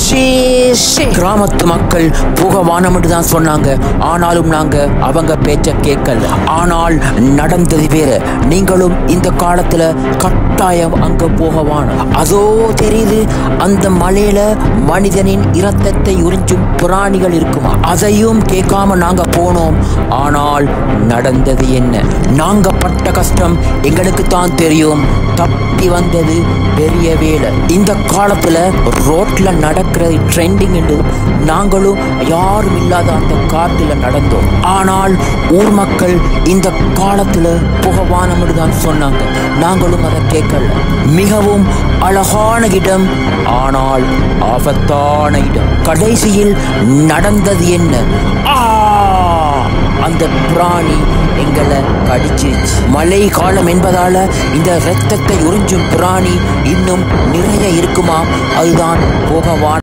ஷே ஷே கிராமத்து மக்கள் போக வானம் என்று தான் சொன்னாங்க ஆனாலும் நாங்க அவங்க பேச்ச கேட்கல ஆனால் நடந்தது வேற நீங்களும் இந்த காலத்துல கட்டாயம் அங்க போக வானம் அதோ தெரியுது அந்த மலையில மனிதனின் இரத்தத்தை உறிஞ்சும் பிராணிகள் இருக்குமா அதையும் கேட்காம நாங்க போனோம் ஆனால் நடந்தது என்ன நாங்க பட்ட கஷ்டம் எங்களுக்கு தான் தெரியும் தப்பி வந்தது பெரிய வேலை இந்த காலத்துல ரோட்ல நடக்கிறது ட்ரெண்டிங் என்று நாங்களும் யாரும் இல்லாத அந்த காட்டுல நடந்தோம் ஆனால் ஊர் மக்கள் இந்த காலத்துல புகவானம் தான் சொன்னாங்க நாங்களும் அதை கேட்கல மிகவும் அழகான இடம் ஆனால் ஆபத்தான இடம் கடைசியில் நடந்தது என்ன ஆ அந்த பிராணி எங்களை கடிச்சிருச்சு மழை காலம் என்பதால இந்த இரத்தத்தை உறிஞ்சும் பிராணி இன்னும் நிறைய இருக்குமா அதுதான் போகவான்